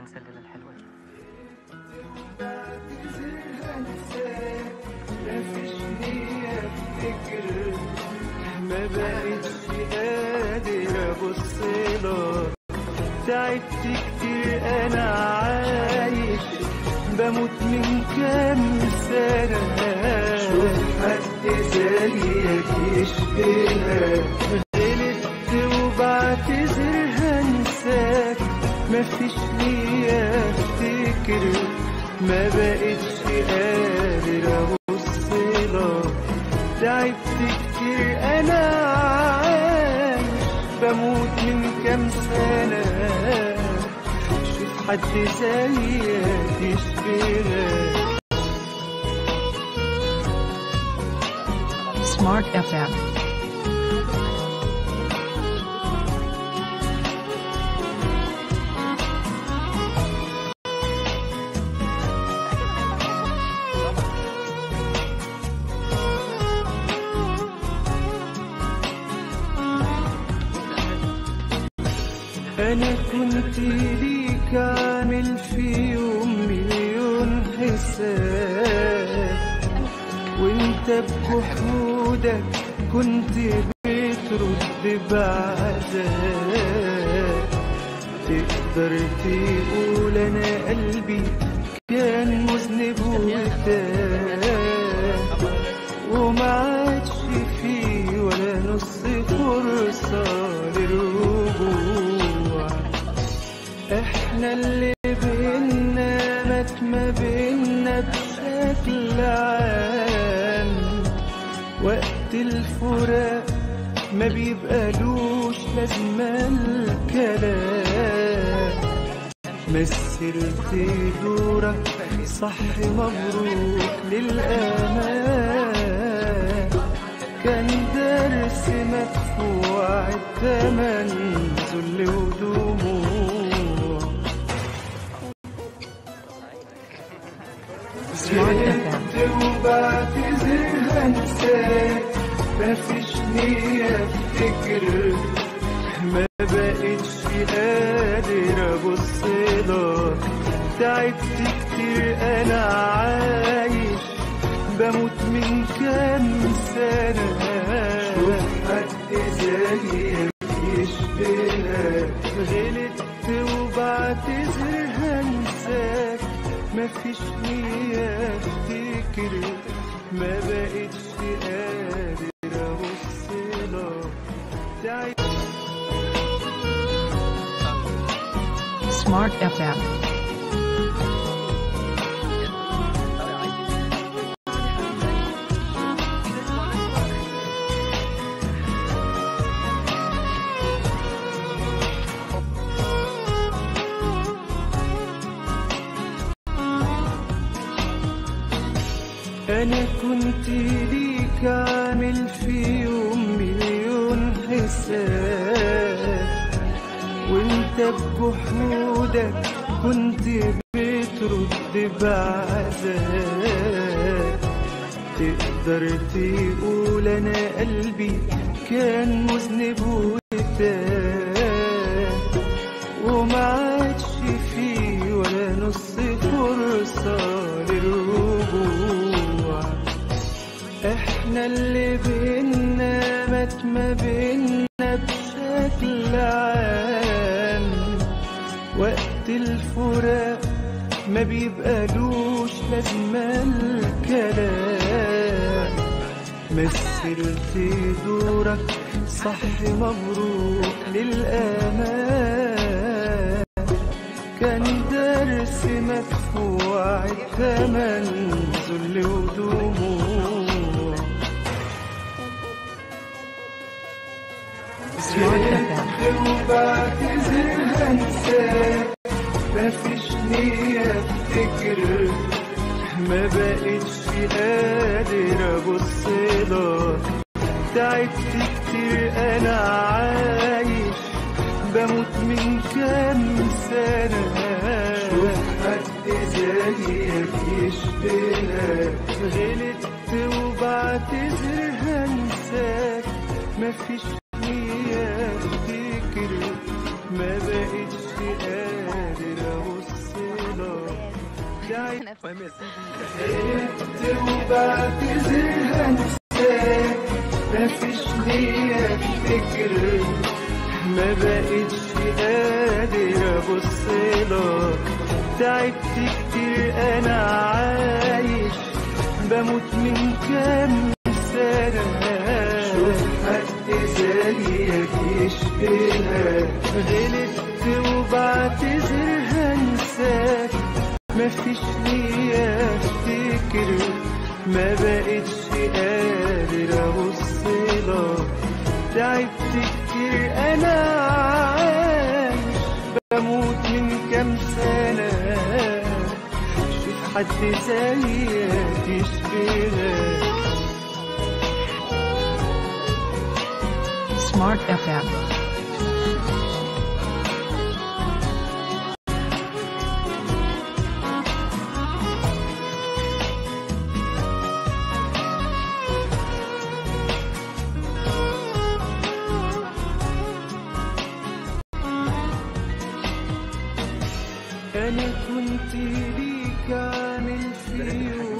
هنسى الليلة الحلوة دي مفيش نية افتكر ما بقتش قادر ابص لك تعبت كتير انا عايش بموت من كام سنة شوف حد زيك يشبهك غلطت وبعتذر هنساك مفيش نية افتكر ما بقتش قادر ابص لك تعبت كتير انا عايش بموت من كام سنة شوف حد زيك يشبهك Smart FM. أنا كنت ليك عامل في يوم مليون حساب وانت بجحودك كنت بترد بعذاب تقدر تقول أنا قلبي كان مذنب وتاب وما عادش فيه ولا نص فرصة للرجوع احنا اللي بينا مات ما بينا بشكل عام وقت الفراق ما بيبقالوش لازمة الكلام مثلت دورك صح مبروك للأمان كان درس مدفوع التمن ذل ودموع Smart FM. وبعتذر هنساك مفيش نية افتكر ما بقتش قادر ابص لك تعبت كتير انا عايش بموت من كام سنة شوف حد زيك يشبهك غلطت وبعتذر هنساك مفيش نية افتكر ما بقتش قادر ابص لك تعبت Smart FM. أنا كنت ليك عامل في يوم مليون حساب وانت بجحودك كنت بترد بعذاب تقدر تقول أنا قلبي كان مذنب وتاب وما عادش فيه ولا نص فرصة للرجوع احنا اللي بينا مات ما بينا بشكل عام وقت الفراق ما بيبقالوش لازمة الكلام مثلت دورك صح مبروك للأمان كان درس مدفوع الثمن ذل ودموع Smart FM. وبعتذر هنساك مفيش نية افتكر ما بقتش قادر ابص لك تعبت كتير انا عايش بموت من كام سنة شوف حد زيك يشبهك غلطت وبعتذر هنساك مفيش نية افتكر ما بقتش قادر ابص تعبت المهم يا سيدي وبعتذر هنساك مفيش نية افتكر ما بقتش قادر ابص لك تعبت كتير انا عايش بموت من كام سنة شوف حد زيك يشبهك غلطت وبعتذر هنساك مفيش ليا افتكر ما بقتش قادر ابص لك تعبت كتير انا عايش بموت من كام سنة شوف حد زيك يشبهك Smart FM. أنا كنت ليك عامل في يوم